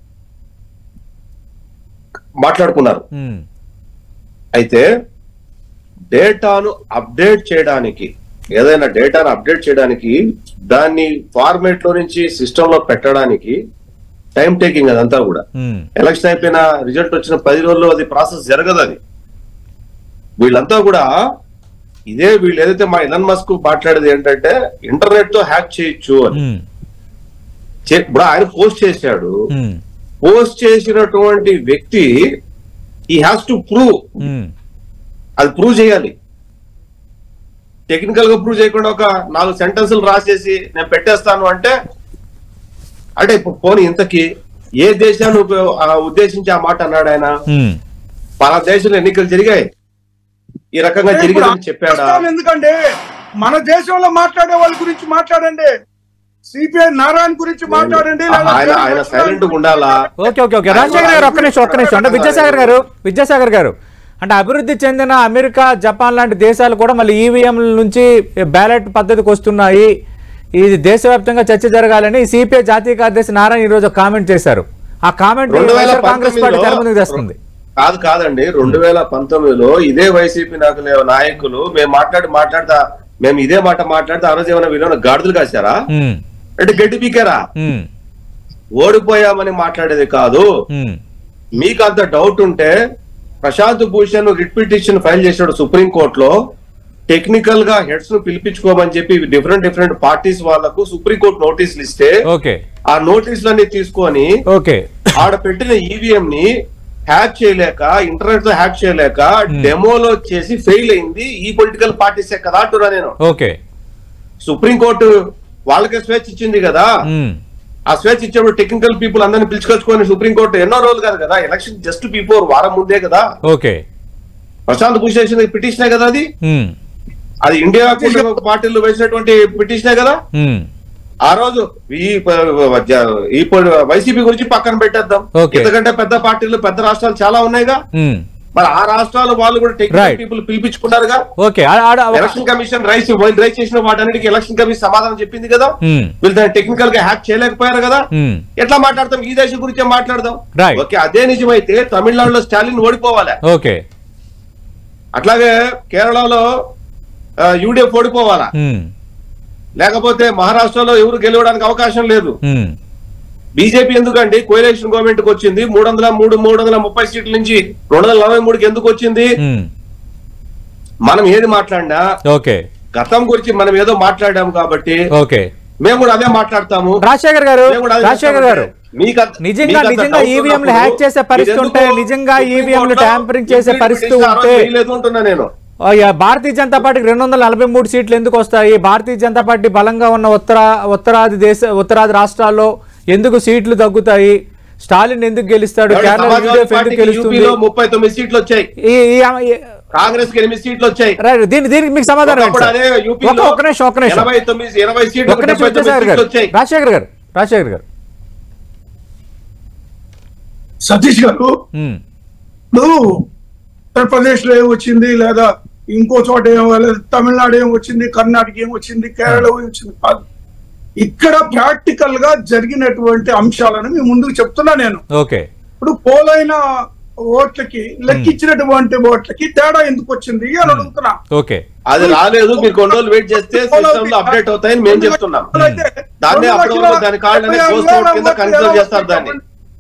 మాట్లాడుకున్నారు ఉమ్, అయితే డేటాను అప్డేట్ చేయడానికి ఏదైనా డేటాను అప్డేట్ చేయడానికి దాన్ని ఫార్మేట్ లో నుంచి సిస్టమ్ లో పెట్టడానికి టైం టేకింగ్ అదంతా కూడా ఉమ్, ఎలక్షన్ అయిపోయిన రిజల్ట్ వచ్చిన పది రోజుల్లో అది ప్రాసెస్ జరగదు అది వీళ్ళంతా కూడా ఇదే వీళ్ళు ఏదైతే మా ఇలన్ మస్క్ మాట్లాడేది ఏంటంటే ఇంటర్నెట్ తో హ్యాక్ చేయొచ్చు అని ఉమ్, చే- ఇప్పుడు ఆయన పోస్ట్ చేశాడు ఉమ్, పోస్ట్ చేసినటువంటి వ్యక్తి ఈ హ్యాస్ టు ప్రూవ్ ఉమ్, అది ప్రూవ్ చేయాలి టెక్నికల్ గా ప్రూవ్ చేయకుండా ఒక నాలుగు సెంటెన్సులు రాసేసి నేను పెట్టేస్తాను అంటే అంటే ఇప్పుడు పోనీ ఇంతకి ఏ దేశాన్ని ఉప- ఆ ఉద్దేశించి ఆ మాట అన్నాడు ఆయన ఉమ్. మన దేశంలో ఎన్నికలు జరిగాయి ఈ రకంగా జరిగిందని చెప్పాడా ప్రస్తావన ఎందుకంటే మన దేశంలో మాట్లాడే వాళ్ళ గురించి మాట్లాడండి సిపిఐ నారాయణ గురించి మాట్లాడండి లేదా ఆయన ఆయన సైలెంట్ గా ఉండాలా ఓకే ఓకే ఓకే రాజశేఖర్ గారు ఒక్క నిమిషం ఒక్క నిమిషం అంటే విద్యాసాగర్ గారు విద్యాసాగర్ గారు అంటే అభివృద్ధి చెందిన అమెరికా జపాన్ లాంటి దేశాలు కూడా మళ్ళీ ఈవీఎంల నుంచి బ్యాలెట్ పద్ధతికి వస్తున్నాయి ఇది దేశవ్యాప్తంగా చర్చ జరగాలని సిపిఐ జాతీయ కార్యదర్శి నారాయణ ఈ రోజు ఒక కామెంట్ చేశారు ఆ కామెంట్ రెండు వేల కాంగ్రెస్ పార్టీ తెర ముందుకు తెస్తుంది కాదు కాదండి రెండు వేల పంతొమ్మిదిలో ఇదే వైసీపీ నాయకులు నాయకులు మేము మాట్లాడి మాట్లాడి మేము ఇదే మాట మాట్లాడితే ఆ రోజు ఏమైనా వీళ్ళు గాడిదలు కాశారా ఉమ్, అంటే గడ్డి పీకారా ఉమ్, ఓడిపోయామని మాట్లాడేది కాదు ఉమ్, మీకు అంత డౌట్ ఉంటే Prashant Bhushan writ petition file చేశాడు సుప్రీం కోర్టులో టెక్నికల్ గా హెడ్స్ ను పిలిపించుకోమని చెప్పి డిఫరెంట్ డిఫరెంట్ పార్టీస్ వాళ్ళకు సుప్రీం కోర్టు నోటీసులు ఇస్తే ఓకే ఆ నోటీసులన్నీ తీసుకొని ఓకే ఆడ పెట్టిన ఈవీఎం ని హ్యాక్ చేయలేక ఇంటర్నెట్ లో హ్యాక్ చేయలేక డెమోలో చేసి ఫెయిల్ అయింది ఈ పొలిటికల్ పార్టీసే కదా అంటున్నా నేను ఓకే సుప్రీం కోర్టు వాళ్ళకే స్వేచ్ఛ ఇచ్చింది కదా ఉమ్, ఆ స్వేచ్ఛ ఇచ్చేప్పుడు టెక్నికల్ పీపుల్ అందరిని పిలుచుకొచ్చుకొని సుప్రీం కోర్టు ఎన్నో రోజులు కాదు కదా ఎలక్షన్ జస్ట్ బిఫోర్ వారం ముందే కదా ఓకే ప్రశాంత్ భూషణ్ పిటిషనే కదా అది ఉమ్, అది ఇండియా కూటమి పార్టీలు వేసినటువంటి పిటిషనే కదా ఉమ్, ఆ రోజు ఈ ప- జ- ఈ వైసీపీ గురించి పక్కన పెట్టేద్దాం Okay. ఎందుకంటే పెద్ద పార్టీలు పెద్ద రాష్ట్రాలు చాలా ఉన్నాయిగా ఉమ్, మరి ఆ రాష్ట్రాలు వాళ్ళు కూడా టెక్నికల్ Right. పీపుల్ పిలిపించుకున్నారుగా ఓకే ఆడ- ఆడ ఒక- ఎలక్షన్ కమిషన్ రైస్ రైస్ చేసిన వాటన్నిటికీ ఎలక్షన్ కమిషన్ సమాధానం చెప్పింది కదా ఉమ్, వీళ్ళు దాన్ని టెక్నికల్ గా హ్యాక్ చేయలేకపోయారు కదా ఉమ్, ఎట్లా మాట్లాడతాం ఈ దేశం గురించే మాట్లాడదాం Right. ఓకే అదే నిజమైతే తమిళనాడులో స్టాలిన్ ఓడిపోవాలి ఓకే అట్లాగే కేరళలో యూడిఎఫ్ ఓడిపోవాలా ఉమ్, లేకపోతే మహారాష్ట్రలో ఎవరు గెలవడానికి అవకాశం లేదు ఉమ్, బీజేపీ ఎందుకండి కోయిలేషన్ గవర్నమెంట్ కి వచ్చింది మూడు వందల మూడు మూడు వందల ముప్పై సీట్ల నుంచి రెండు వందల నలభై మూడుకి ఎందుకు వచ్చింది ఉమ్, మనం ఏది మాట్లాడినా ఓకే గతం గురించి మనం ఏదో మాట్లాడాము కాబట్టి ఓకే మేము కూడా అదే మాట్లాడతాము రాజశేఖర్ గారు మేము కూడా అదే రాజశేఖర్ గారు చేస్తామంటే మీకు అంత- నిజంగా మీకు అంత నిజంగా doubt ఈవీఎంలు ఉన్నప్పుడు హ్యాక్ చేసే పరిస్థితి మీరు ఉంటే ఎందుకు నిజంగా సుప్రీం ఈవీఎంలు కోర్టులో ట్యాంపరింగ్ చేసే ఇంప్లీమెంట్ పరిస్థితి చేసి ఆ రోజు ఉంటే చేయలేదు అంటున్నా నేను ఆ, యా, భారతీయ జనతా పార్టీకి రెండు వందల నలభై మూడు సీట్లు ఎందుకు వస్తాయి భారతీయ జనతా పార్టీ బలంగా ఉన్న ఉత్తర ఉత్తరాది దేశ ఉత్తరాది రాష్ట్రాల్లో ఎందుకు సీట్లు తగ్గుతాయి స్టాలిన్ ఎందుకు గెలుస్తాడు కేరళ సమాజ్వాదీ యూడీఎఫ్ ఎందుకు పార్టీకి గెలుస్తుంది యూపీలో ముప్పై తొమ్మిది సీట్లు వచ్చాయి ఈ- ఈ- ఈ- కాంగ్రెస్ కి ఎనిమిది సీట్లు వచ్చాయి రైట్ దీని దీనికి మీకు సమాధానం ఏంటి ఒకప్పుడు సార్? అదే యూపీలో ఒక్క ఒక్క నిమిషం ఒక్క నిమిషం ఎనభై తొమ్మిది ఎనభై సీట్లు ఒక్క నిమిషం డెబ్బై తొమ్మిది విద్యాసాగర్ సీట్లు గారు వచ్చాయి రాజశేఖర్ గారు రాజశేఖర్ గారు సతీష్ గారు ఉమ్, ఇప్పుడు ఉత్తరప్రదేశ్ లో ఏం వచ్చింది లేదా ఇంకో చోట ఏం లేదా తమిళనాడు ఏం వచ్చింది కర్ణాటక ఏం వచ్చింది కేరళ ఏం వచ్చింది కాదు ఇక్కడ ప్రాక్టికల్ గా జరిగినటువంటి అంశాలను మీ ముందుకు చెప్తున్నా నేను ఓకే ఇప్పుడు పోలైన ఓట్లకి లెక్కించినటువంటి ఓట్లకి తేడా ఎందుకు వచ్చింది అని అడుగుతున్నా ఓకే అది రాలేదు మీరు కొన్ని రోజులు వెయిట్ చేస్తే సిస్టమ్ లో అప్డేట్ అవుతాయని మేము చెప్తున్నాం దాన్ని అప్పుడు దాని కాళ్ళని గోస్ట్ ఓట్ కింద కన్సిడర్ చేస్తారు దాన్ని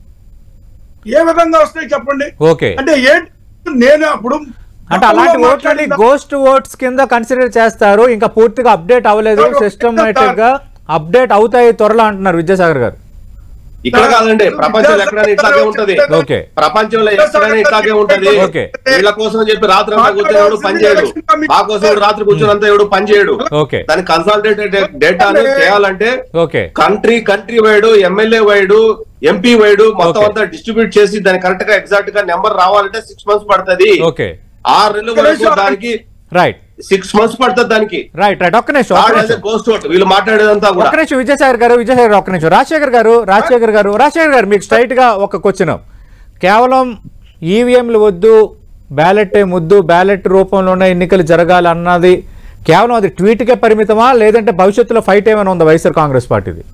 ఏ విధంగా వస్తాయి చెప్పండి ఓకే అంటే ఏంటి నేను అప్పుడు అంటే అలాంటి గతంలో ఓట్లని మాట్లాడిన- గోస్ట్ ఓట్స్ కింద కన్సిడర్ చేస్తారు ఇంకా పూర్తిగా అప్డేట్ అవ్వలేదు సార్, ఒక్క సిస్టమేటిక్ గా అప్డేట్ అవుతాయి త్వరలో అంటున్నారు విద్యాసాగర్ గారు ఇక్కడ కాదండి ప్రపంచంలో ఎక్కడైనా ఇట్లాగే ఉంటది ఓకే ప్రపంచంలో ఎక్కడైనా ఇట్లాగే ఉంటది ఓకే. వీళ్ళ కోసం చెప్పి రాత్రి అంతా కూర్చొని పని చేయడు మా కోసం ఎవడు రాత్రి కూర్చొని ఎవడు పని చేయడు ఓకే దాని కన్సాలిడేటెడ్ డేటాను చేయాలంటే okay country country wide MLA wide MP wide మొత్తం Okay. అంతా డిస్ట్రిబ్యూట్ చేసి దాని కరెక్ట్ గా ఎగ్జాక్ట్ గా నెంబర్ రావాలంటే సిక్స్ మంత్స్ పడుతుంది ఓకే ఆరు నెలల వరకు దానికి రైట్ సిక్స్ మంత్స్ పడుతుంది దానికి రైట్ రైట్ ఒక్క నిమిషం ఒక్క నిమిషం గోస్ట్ ఓట్ వీళ్ళు మాట్లాడేదంతా కూడా ఒక్క నిమిషం విజయసాగర్ గారు విజయసాగర్ గారు ఒక్క నిమిషం రాజశేఖర్ గారు రాజశేఖర్ గారు రాజశేఖర్ గారు మీకు స్ట్రైట్ గా ఒక క్వశ్చన్ కేవలం ఈవీఎంలు వద్దు బ్యాలెట్ ముద్దు బ్యాలెట్ రూపంలోనే ఎన్నికలు జరగాలన్నది కేవలం అది ట్వీట్కే పరిమితమా లేదంటే భవిష్యత్తులో ఫైట్ ఏమైనా ఉందా వైఎస్ఆర్ కాంగ్రెస్ పార్టీది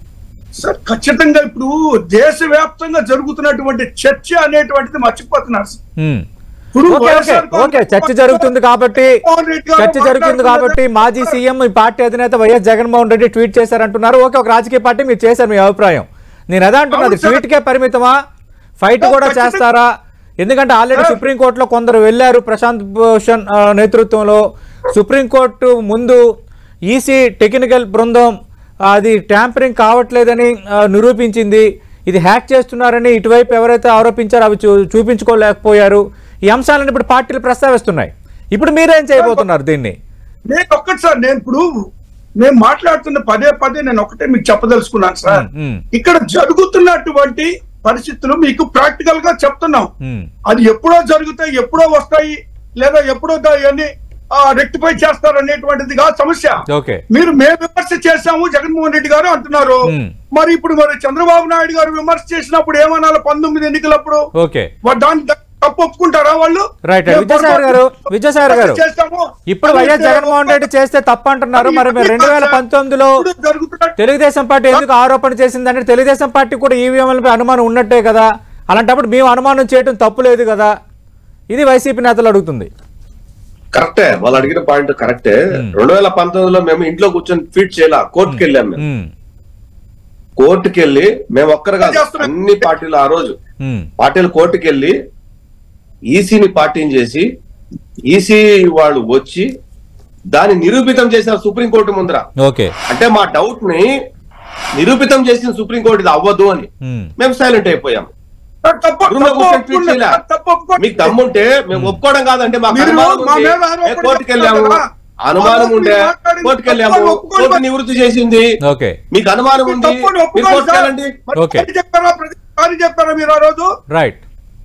సార్ ఖచ్చితంగా ఇప్పుడు దేశవ్యాప్తంగా జరుగుతున్నటువంటి చర్చ అనేటువంటిది మర్చిపోతున్నారు సార్. హ్మ్. ఇప్పుడు ఓకే ఓకే వైఎస్ఆర్ ఓకే చర్చ జరుగుతుంది కాబట్టి జగన్మోహన్ రెడ్డి గారు చర్చ జరుగుతుంది కాబట్టి మాజీ సీఎం ఈ పార్టీ అధినేత వైఎస్ జగన్మోహన్ రెడ్డి ట్వీట్ చేశారంటున్నారు ఓకే ఒక రాజకీయ పార్టీ మీరు చేశారు మీ అభిప్రాయం నేను అదే అంటున్నది అవును సార్. ట్వీట్కే పరిమితమా ఫైట్ కూడా ఖచ్చితంగా. చేస్తారా ఎందుకంటే ఆల్రెడీ సార్. సుప్రీంకోర్టులో కొందరు వెళ్ళారు ప్రశాంత్ భూషణ్ ఆ, నేతృత్వంలో సుప్రీంకోర్టు ముందు ఈసీ టెక్నికల్ బృందం ఆ, అది ట్యాంపరింగ్ కావట్లేదని ఆ, నిరూపించింది ఇది హ్యాక్ చేస్తున్నారని ఇటువైపు ఎవరైతే ఆరోపించారో అవి చూ చూపించుకోలేకపోయారు ఈ అంశాలను ఇప్పుడు పార్టీలు ప్రస్తావిస్తున్నాయి ఇప్పుడు మీరేం చేయబోతున్నారు దీన్ని నేను ఒక్కటి సార్ నేను ఇప్పుడు నేను మాట్లాడుతున్న పదే పదే నేను ఒకటే మీకు చెప్పదలుచుకున్నాను సార్ మ్మ్, మ్మ్. ఇక్కడ జరుగుతున్నటువంటి పరిస్థితులు మీకు ప్రాక్టికల్ గా చెప్తున్నాం మ్మ్. అది ఎప్పుడో జరుగుతాయి ఎప్పుడో వస్తాయి లేదా ఎప్పుడో దాన్ని రెక్టిఫై చేస్తారు అనేటువంటిది కాదు సమస్య ఓకే మీరు మేము విమర్శ చేశాము జగన్మోహన్ రెడ్డి గారు అంటున్నారు మ్మ్. మరి ఇప్పుడు మరి చంద్రబాబు నాయుడు గారు విమర్శ చేసినప్పుడు ఏమనాలి పంతొమ్మిది ఎన్నికలప్పుడు ఓకే వా- దాన్ని ద- తప్పు ఒప్పుకుంటారా వాళ్ళు రైట్ మేము విద్యాసాగర్ గారు పొరపాటు విద్యాసాగర్ గారు చేస్తాము. ఇప్పుడు వైఎస్ జగన్మోహన్ రెడ్డి చేస్తే తప్పు అంటున్నారు మరి మీరు రెండు వేల పంతొమ్మిదిలో ఇప్పుడు జరుగుతున్న తెలుగుదేశం పార్టీ ఎందుకు ఆరోపణ చేసిందంటే తెలుగుదేశం పార్టీ కూడా ఈవీఎంలపై అనుమానం ఉన్నట్టే కదా అలాంటప్పుడు మేము అనుమానం చేయడం తప్పు లేదు కదా ఇది వైసీపీ నేతలు అడుగుతుంది కరెక్టే వాళ్ళు అడిగిన పాయింట్ కరెక్టే రెండు వేల పంతొమ్మిదిలో మేము ఇంట్లో కూర్చొని ట్వీట్ చేయాల కోర్టుకి వెళ్ళాం మేము ఉమ్, కోర్టుకి వెళ్ళి మేము ఒక్కరు కాదు చేస్తున్నాం. అన్ని పార్టీలు ఆ రోజు ఉమ్, పార్టీలు కోర్టుకి వెళ్ళి ఈసీని పార్టీని చేసి ఈసీ వాళ్ళు వచ్చి దాన్ని నిరూపితం చేశారు సుప్రీంకోర్టు ముందర ఓకే అంటే మా డౌట్ ని నిరూపితం చేసిన సుప్రీంకోర్టు ఇది అవ్వదు అని ఉమ్, మేము సైలెంట్ అయిపోయాం సార్, తప్పు రూమ్ లో తప్పు కూర్చొని ట్వీట్ ఒప్పుకున్నా, చేయలే. సార్, తప్పు ఒప్పుకోండి. మీకు దమ్ముంటే మేము ఒప్పుకోవడం కాదంటే మాకు మీరు అనుమానం మా ఉంది. మీద ఆరోపణ మేము కోర్టుకి వెళ్ళాము చేస్తున్నారు కదా. అనుమానం ఆ రోజు ఉండే మీరు మాట్లాడింది కోర్టుకి వెళ్ళాము తప్పు ఒప్పుకోండి. కోర్టు నివృత్తి చేసింది ఓకే మీకు అనుమానం మీరు ఉంది తప్పుని మీరు ఒప్పుకోండి కోర్టుకి సార్. వెళ్ళండి మరి ఓకే. సారీ చెప్పారా ప్రతిసారి చెప్పారా మీరు ఆ రోజు రైట్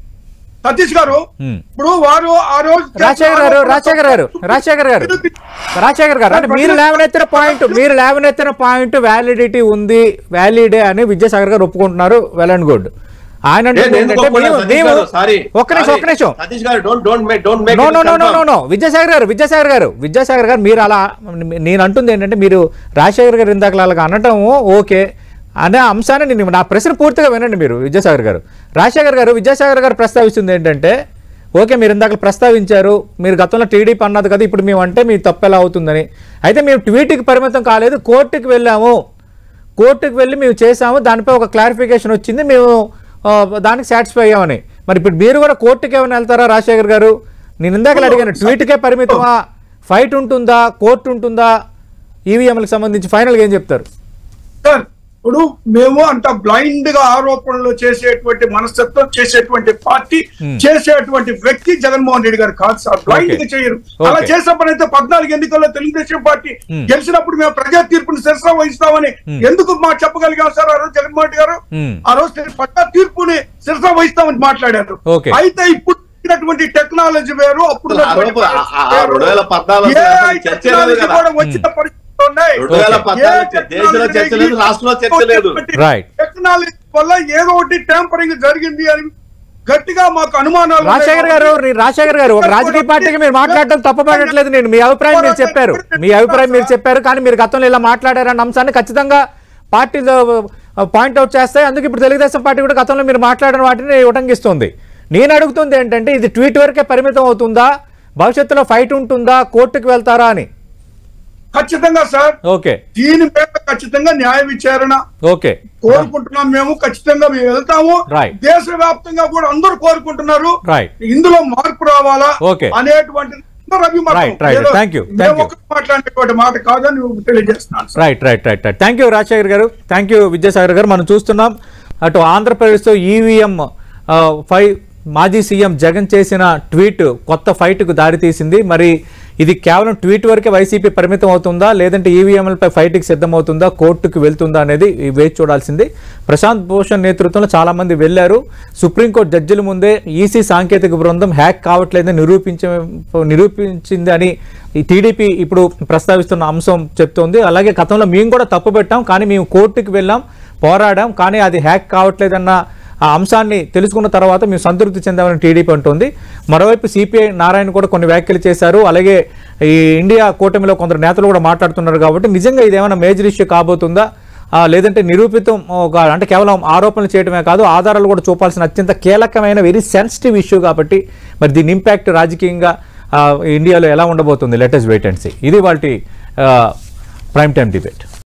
సతీష్ గారు ఉమ్. ఇప్పుడు వారు ఆ రోజు రాజశేఖర్ గారు రాజశేఖర్ గారు రాజశేఖర్ గారు రాజశేఖర్ గారు అంటే మీరు లేవనెత్తిన పాయింట్ మీరు లేవనెత్తిన పాయింట్ వ్యాలిడిటీ ఉంది వ్యాలిడే అని విద్యాసాగర్ గారు ఒప్పుకుంటున్నారు వెల్ అండ్ గుడ్ ఆయన ఏ, అంటుంది నేను ఏంటంటే ఒప్పుకోను, మేము- సతీష్ మేము గారు, సారీ. ఒక్క నిమిషం సారీ. ఒక్క నిమిషం సతీష్ గారు don't don't make don't make no no no no no no Vidyasagar గారు విద్యాసాగర్ గారు విద్యాసాగర్ గారు మీరు అలా నేను అంటుంది ఏంటంటే మీరు రాజశేఖర్ గారు ఇందాక అలాగా అనటం ఓకే అనే అంశాన్ని నేను నా ప్రశ్న పూర్తిగా వినండి మీరు విద్యాసాగర్ గారు రాజశేఖర్ గారు విద్యాసాగర్ గారు ప్రస్తావిస్తుంది ఏంటంటే ఓకే మీరు ఇందాక ప్రస్తావించారు మీరు గతంలో టీడీపీ అన్నది కదా ఇప్పుడు మేము అంటే మీ తప్పు ఎలా అవుతుందని అయితే మేము ట్వీట్కి పరిమితం కాలేదు కోర్టుకి వెళ్ళాము కోర్టుకు వెళ్ళి మేము చేసాము దానిపై ఒక క్లారిఫికేషన్ వచ్చింది మేము ఆ, దానికి సాటిస్ఫై అయ్యామని మరి ఇప్పుడు మీరు కూడా కోర్టుకి ఏమైనా వెళ్తారా రాజశేఖర్ గారు నేను ఇందాక అడిగాను ట్వీట్కే పరిమితమా ఫైట్ ఉంటుందా కోర్టు ఉంటుందా ఈవీఎంలకు సంబంధించి ఫైనల్గా ఏం చెప్తారు సార్ ఇప్పుడు మేము అంత బ్లైండ్ గా ఆరోపణలు చేసేటువంటి మనస్తత్వం చేసేటువంటి పార్టీ చేసేటువంటి వ్యక్తి జగన్మోహన్ రెడ్డి గారు కాదు సార్ బ్లైండ్ గా Okay. చేయరు అలా Okay. చేసినప్పుడు అయితే పద్నాలుగు ఎన్నికల్లో తెలుగుదేశం పార్టీ Hmm. గెలిచినప్పుడు మేము ప్రజా తీర్పుని శిరస వహిస్తామని ఎందుకు మా చెప్పగలిగాం సార్ ఆ రోజు జగన్మోహన్ రెడ్డి గారు Hmm. ఆ రోజు ప్రజా తీర్పుని శిరస వహిస్తామని మాట్లాడారు Okay. అయితే ఇప్పుడు ఉన్నటువంటి టెక్నాలజీ వేరు అప్పుడు ఆ రోజు ఆ- ఆ- ఆ రెండు వేల పద్నాలుగు ఏ అసలు చర్చే లేదు టెక్నాలజీ కదా. కూడా వచ్చిన పరిస్థితులు ఉన్నాయి రెండు వేల Okay. పద్నాలుగు దేశంలో చర్చ లేదు రాష్ట్రంలో చర్చ లేదు Right. టెక్నాలజీ వల్ల ఏదో ఒకటి ట్యాంపరింగ్ జరిగింది అని గట్టిగా మాకు అనుమానాలు ఉన్నాయి. రాజశేఖర్ గారు నీ- రాజశేఖర్ గారు ఒక రాజకీయ పార్టీకి మీరు మాట్లాడటం తప్పపడట్లేదు నేను మీ అభిప్రాయం మీరు చెప్పారు మీ అభిప్రాయం మీరు చెప్పారు కానీ మీరు గతంలో ఇలా మాట్లాడారన్న అంశాన్ని ఖచ్చితంగా పార్టీలో పాయింట్అవుట్ చేస్తాయి అందుకే ఇప్పుడు తెలుగుదేశం పార్టీ కూడా గతంలో మీరు మాట్లాడిన వాటిని ఉటంకిస్తుంది నేను అడుగుతుంది ఏంటంటే ఇది ట్వీట్ వరకే పరిమితం అవుతుందా భవిష్యత్తులో ఫైట్ ఉంటుందా కోర్టుకు వెళ్తారా అని ఖచ్చితంగా సార్ ఓకే దీని మీద ఖచ్చితంగా న్యాయ విచారణ ఓకే కోరుకుంటున్నాం మేము ఖచ్చితంగా మేము వెళ్తాము Right. దేశవ్యాప్తంగా కూడా అందరూ కోరుకుంటున్నారు Right. ఇందులో మార్పు రావాలా Okay. అనేటువంటి అందరి అభిమతం. Right, right. ఏదో Thank you, thank మేము you. ఒకరు మాట్లాడేటువంటి మాట కాదని తెలియజేస్తున్నాను sir. Right right right right thank you Rajasekhar గారు థ్యాంక్ యూ విద్యాసాగర్ గారు మనం చూస్తున్నాం అటు ఆంధ్రప్రదేశ్తో ఈవీఎం ఫైవ్ మాజీ సీఎం జగన్ చేసిన ట్వీట్ కొత్త ఫైట్కు దారితీసింది మరి ఇది కేవలం ట్వీట్ వరకే వైసీపీ పరిమితం అవుతుందా లేదంటే ఈవీఎంలపై ఫైట్కి సిద్ధమవుతుందా కోర్టుకు వెళ్తుందా అనేది వేచి చూడాల్సింది ప్రశాంత్ భూషణ్ నేతృత్వంలో చాలా మంది వెళ్లారు సుప్రీంకోర్టు జడ్జిల ముందే ఈసీ సాంకేతిక బృందం హ్యాక్ కావట్లేదని నిరూపించ నిరూపించింది అని ఈ టీడీపీ ఇప్పుడు ప్రస్తావిస్తున్న అంశం చెప్తోంది అలాగే గతంలో మేము కూడా తప్పు పెట్టాం కానీ మేము కోర్టుకు వెళ్ళాం పోరాడాం కానీ అది హ్యాక్ కావట్లేదన్న ఆ అంశాన్ని తెలుసుకున్న తర్వాత మేము సంతృప్తి చెందామని టీడీపీ అంటుంది మరోవైపు సిపిఐ నారాయణ కూడా కొన్ని వ్యాఖ్యలు చేశారు అలాగే ఈ ఇండియా కూటమిలో కొందరు నేతలు కూడా మాట్లాడుతున్నారు కాబట్టి నిజంగా ఇది ఏమైనా మేజర్ ఇష్యూ కాబోతుందా ఆ, లేదంటే నిరూపితం ఒక అంటే కేవలం ఆరోపణలు చేయడమే కాదు ఆధారాలు కూడా చూపాల్సిన అత్యంత కీలకమైన వెరీ సెన్సిటివ్ ఇష్యూ కాబట్టి మరి దీని ఇంపాక్ట్ రాజకీయంగా ఆ, ఇండియాలో ఎలా ఉండబోతుంది లెటెస్ట్ వెయిట్ అండ్ సీ ఇది వాటి ప్రైమ్ టైం డిబేట్